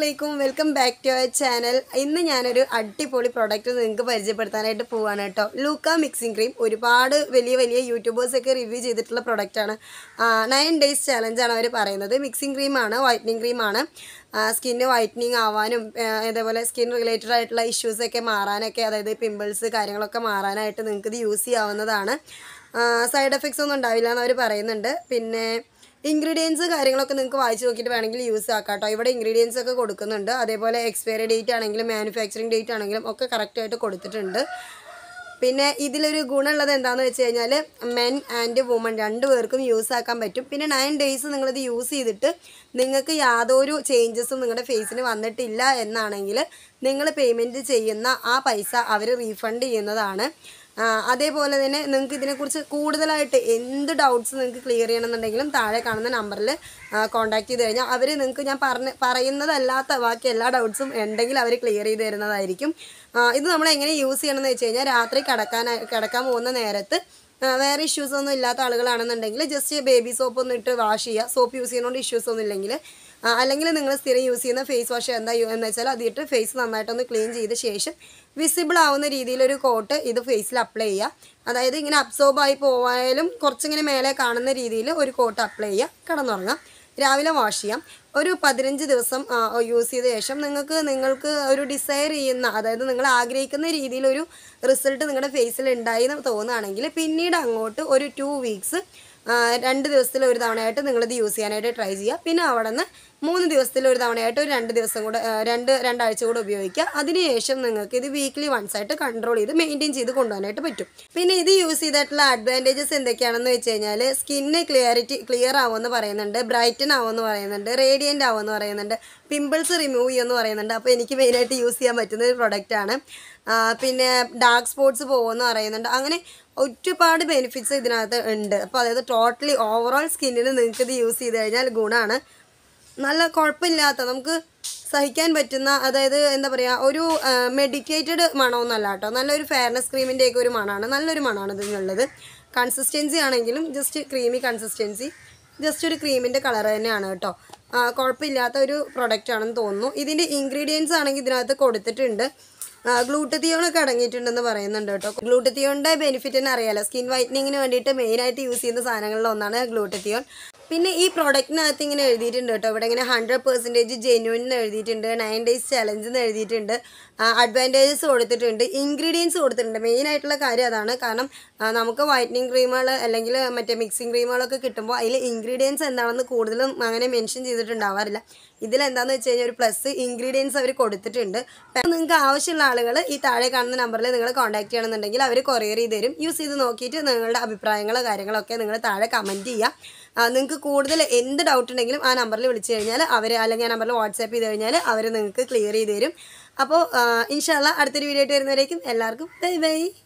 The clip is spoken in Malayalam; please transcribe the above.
അലൈക്കും welcome back to our channel ഇന്ന് ഞാനൊരു അടിപൊളി പ്രോഡക്റ്റ് നിങ്ങൾക്ക് പരിചയപ്പെടുത്താനായിട്ട് പോവാണ് കേട്ടോ ലൂക്ക മിക്സിംഗ് ക്രീം ഒരുപാട് വലിയ വലിയ യൂട്യൂബേഴ്സൊക്കെ റിവ്യൂ ചെയ്തിട്ടുള്ള പ്രൊഡക്റ്റാണ് നയൻ ഡേയ്സ് ചലഞ്ചാണ് അവർ പറയുന്നത് മിക്സിംഗ് ക്രീമാണ് വൈറ്റനിങ് ക്രീമാണ് സ്കിന്ന് വൈറ്റനിങ് ആവാനും ആ, അതേപോലെ സ്കിൻ റിലേറ്റഡ് ആയിട്ടുള്ള ഇഷ്യൂസൊക്കെ മാറാനൊക്കെ അതായത് പിമ്പിൾസ് കാര്യങ്ങളൊക്കെ മാറാനായിട്ട് നിങ്ങൾക്ക് ഇത് യൂസ് ചെയ്യാവുന്നതാണ് സൈഡ് എഫക്ട്സ് ഒന്നും ഉണ്ടാവില്ല എന്ന് അവർ പറയുന്നുണ്ട് പിന്നെ ഇൻഗ്രീഡിയൻസ് കാര്യങ്ങളൊക്കെ നിങ്ങൾക്ക് വായിച്ച് നോക്കിയിട്ട് വേണമെങ്കിൽ യൂസ് ആക്കാം കേട്ടോ ഇവിടെ ഇൻഗ്രീഡിയൻസ് ഒക്കെ കൊടുക്കുന്നുണ്ട് അതേപോലെ എക്സ്പയറി ഡേറ്റ് ആണെങ്കിലും മാനുഫാക്ചറിങ് ഡേറ്റ് ആണെങ്കിലും ഒക്കെ കറക്റ്റായിട്ട് കൊടുത്തിട്ടുണ്ട് പിന്നെ ഇതിലൊരു ഗുണമുള്ളത് എന്താണെന്ന് വെച്ച് കഴിഞ്ഞാൽ മെൻ ആൻഡ് വുമൺ രണ്ട് പേർക്കും യൂസ് ആക്കാൻ പറ്റും പിന്നെ നയൻ ഡേയ്സ് നിങ്ങളിത് യൂസ് ചെയ്തിട്ട് നിങ്ങൾക്ക് യാതൊരു ചേഞ്ചസും നിങ്ങളുടെ ഫേസിന് വന്നിട്ടില്ല എന്നാണെങ്കിൽ നിങ്ങൾ പേയ്മെൻറ്റ് ചെയ്യുന്ന ആ പൈസ അവർ റീഫണ്ട് ചെയ്യുന്നതാണ് ആ, അതേപോലെ തന്നെ നിങ്ങൾക്ക് ഇതിനെക്കുറിച്ച് കൂടുതലായിട്ട് എന്ത് ഡൗട്ട്സ് നിങ്ങൾക്ക് ക്ലിയർ ചെയ്യണമെന്നുണ്ടെങ്കിലും താഴെ കാണുന്ന നമ്പറിൽ കോൺടാക്ട് ചെയ്ത് കഴിഞ്ഞാൽ അവർ നിങ്ങൾക്ക് ഞാൻ പറഞ്ഞ പറയുന്നതല്ലാത്ത ബാക്കി എല്ലാ ഡൗട്ട്സും ഉണ്ടെങ്കിൽ അവർ ക്ലിയർ ചെയ്ത് തരുന്നതായിരിക്കും ആ, ഇത് നമ്മൾ എങ്ങനെ യൂസ് ചെയ്യണമെന്ന് വെച്ച് കഴിഞ്ഞാൽ രാത്രി കിടക്കാൻ കിടക്കാൻ പോകുന്ന നേരത്ത് ആ, വേറെ ഇഷ്യൂസ് ഒന്നും ഇല്ലാത്ത ആളുകളാണെന്നുണ്ടെങ്കിൽ ജസ്റ്റ് ബേബി സോപ്പ് ഒന്ന് ഇട്ട് വാഷ് ചെയ്യുക സോപ്പ് യൂസ് ചെയ്യുന്നതുകൊണ്ട് ഇഷ്യൂസ് ഒന്നും ഇല്ലെങ്കിൽ ആ, അല്ലെങ്കിൽ നിങ്ങൾ സ്ഥിരം യൂസ് ചെയ്യുന്ന ഫേസ് വാഷ് എന്താ യു- എന്ന് വെച്ചാൽ അതിട്ട് ഫേസ് നന്നായിട്ടൊന്ന് ക്ലീൻ ചെയ്ത ശേഷം വിസിബിൾ ആവുന്ന രീതിയിലൊരു കോട്ട് ഇത് ഫേസിൽ അപ്ലൈ ചെയ്യുക അതായത് ഇങ്ങനെ അബ്സോർബ് ആയി പോയാലും കുറച്ചിങ്ങനെ മേലെ കാണുന്ന രീതിയിൽ ഒരു കോട്ട് അപ്ലൈ ചെയ്യുക കിടന്നുറങ്ങാം രാവിലെ വാഷ് ചെയ്യാം ഒരു പതിനഞ്ച് ദിവസം യൂസ് ചെയ്ത ശേഷം നിങ്ങൾക്ക് നിങ്ങൾക്ക് ഒരു ഡിസയർ ചെയ്യുന്ന അതായത് നിങ്ങൾ ആഗ്രഹിക്കുന്ന രീതിയിലൊരു റിസൾട്ട് നിങ്ങളുടെ ഫേസിൽ ഉണ്ടായി എന്ന് തോന്നുകയാണെങ്കിൽ പിന്നീട് അങ്ങോട്ട് ഒരു ടു വീക്സ് രണ്ട് ദിവസത്തിൽ ഒരു തവണയായിട്ട് നിങ്ങളിത് യൂസ് ചെയ്യാനായിട്ട് ട്രൈ ചെയ്യുക പിന്നെ അവിടെ നിന്ന് മൂന്ന് ദിവസത്തിൽ ഒരു തവണയായിട്ട് ഒരു രണ്ട് ദിവസം കൂടെ ആ, രണ്ട് രണ്ടാഴ്ച കൂടെ ഉപയോഗിക്കുക അതിനുശേഷം നിങ്ങൾക്ക് ഇത് വീക്ക്ലി വൺസ് ആയിട്ട് കൺട്രോൾ ചെയ്ത് മെയിൻറ്റെയിൻ ചെയ്ത് കൊണ്ടുപോകാനായിട്ട് പറ്റും പിന്നെ ഇത് യൂസ് ചെയ്തിട്ടുള്ള അഡ്വാൻറ്റേജസ് എന്തൊക്കെയാണെന്ന് വെച്ച് കഴിഞ്ഞാൽ സ്കിന്ന് ക്ലിയറിറ്റി ക്ലിയർ ആവുമെന്ന് പറയുന്നുണ്ട് ബ്രൈറ്റൻ ആവുമെന്ന് പറയുന്നുണ്ട് റേഡിയൻ്റ് ആവുമെന്ന് പറയുന്നുണ്ട് പിമ്പിൾസ് റിമൂവ് ചെയ്യുമെന്ന് പറയുന്നുണ്ട് അപ്പോൾ എനിക്ക് മെയിനായിട്ട് യൂസ് ചെയ്യാൻ പറ്റുന്ന ഒരു പ്രൊഡക്റ്റാണ് പിന്നെ ഡാർക്ക് സ്പോട്ട്സ് പോകുമെന്ന് പറയുന്നുണ്ട് അങ്ങനെ ഒരുപാട് ബെനിഫിറ്റ്സ് ഇതിനകത്ത് ഉണ്ട് അപ്പോൾ അതായത് ടോട്ടലി ഓവറോൾ സ്കിന്നിന് നിങ്ങൾക്ക് ഇത് യൂസ് ചെയ്ത് കഴിഞ്ഞാൽ ഗുണമാണ് നല്ല കുഴപ്പമില്ലാത്ത നമുക്ക് സഹിക്കാൻ പറ്റുന്ന അതായത് എന്താ പറയുക ഒരു മെഡിക്കേറ്റഡ് മണമൊന്നുമല്ല കേട്ടോ നല്ലൊരു ഫെയർനെസ് ക്രീമിൻ്റെയൊക്കെ ഒരു മണമാണ് നല്ലൊരു മണമാണ് ഇതിനുള്ളത് കൺസിസ്റ്റൻസി ആണെങ്കിലും ജസ്റ്റ് ക്രീമി കൺസിസ്റ്റൻസി ജസ്റ്റ് ഒരു ക്രീമിൻ്റെ കളർ തന്നെയാണ് കേട്ടോ ആ, കുഴപ്പമില്ലാത്ത ഒരു പ്രൊഡക്റ്റ് ആണെന്ന് തോന്നുന്നു ഇതിൻ്റെ ഇൻഗ്രീഡിയൻസ് ആണെങ്കിൽ ഇതിനകത്ത് കൊടുത്തിട്ടുണ്ട് ഗ്ലൂട്ടത്തിയോണൊക്കെ അടങ്ങിയിട്ടുണ്ടെന്ന് പറയുന്നുണ്ട് കേട്ടോ ഗ്ലൂട്ടത്തിയോണിൻ്റെ ബെനിഫിറ്റ് തന്നെ അറിയാലോ സ്കിൻ വൈറ്റനിങ്ങിന് വേണ്ടിയിട്ട് മെയിനായിട്ട് യൂസ് ചെയ്യുന്ന സാധനങ്ങളിൽ ഒന്നാണ് ഗ്ലൂട്ടത്തിയോൺ പിന്നെ ഈ പ്രൊഡക്റ്റിനകത്ത് ഇങ്ങനെ എഴുതിയിട്ടുണ്ട് കേട്ടോ ഇവിടെ ഇങ്ങനെ ഹൺഡ്രഡ് പെർസെൻറ്റേജ് ജെന്യൂൻ എന്ന് എഴുതിയിട്ടുണ്ട് നയൻ ഡേയ്സ് ചലഞ്ച് എന്ന് എഴുതിയിട്ടുണ്ട് അഡ്വാൻറ്റേജസ് കൊടുത്തിട്ടുണ്ട് ഇൻഗ്രീഡിയൻസ് കൊടുത്തിട്ടുണ്ട് മെയിൻ ആയിട്ടുള്ള കാര്യം അതാണ് കാരണം ആ, നമുക്ക് വൈറ്റനിങ് ക്രീമുകൾ അല്ലെങ്കിൽ മറ്റേ മിക്സിംഗ് ക്രീമുകളൊക്കെ കിട്ടുമ്പോൾ അതിൽ ഇൻഗ്രീഡിയൻസ് എന്താണെന്ന് കൂടുതലും അങ്ങനെ മെൻഷൻ ചെയ്തിട്ടുണ്ടാവാറില്ല ഇതിലെന്താന്ന് വെച്ച് കഴിഞ്ഞാൽ ഒരു പ്ലസ് ഇൻഗ്രീഡിയൻസ് അവർ കൊടുത്തിട്ടുണ്ട് അപ്പോൾ നിങ്ങൾക്ക് ആവശ്യമുള്ള ആളുകൾ ഈ താഴെ കാണുന്ന നമ്പറിൽ നിങ്ങൾ കോൺടാക്ട് ചെയ്യണമെന്നുണ്ടെങ്കിൽ അവർ കൊറിയർ ചെയ്ത് തരും യൂസ് ചെയ്ത് നോക്കിയിട്ട് നിങ്ങളുടെ അഭിപ്രായങ്ങളോ കാര്യങ്ങളൊക്കെ നിങ്ങൾ താഴെ കമൻറ്റ് ചെയ്യുക നിങ്ങൾക്ക് കൂടുതൽ എന്ത് ഡൗട്ട് ഉണ്ടെങ്കിലും ആ നമ്പറിൽ വിളിച്ചു കഴിഞ്ഞാൽ അവർ അല്ലെങ്കിൽ ആ നമ്പറിൽ വാട്സാപ്പ് ചെയ്ത് കഴിഞ്ഞാൽ അവർ നിങ്ങൾക്ക് ക്ലിയർ ചെയ്ത് തരും അപ്പോൾ ഇൻഷാല്ല അടുത്തൊരു വീഡിയോ ആയിട്ട് വരുന്നവരേക്കും എല്ലാവർക്കും ബൈ ബൈ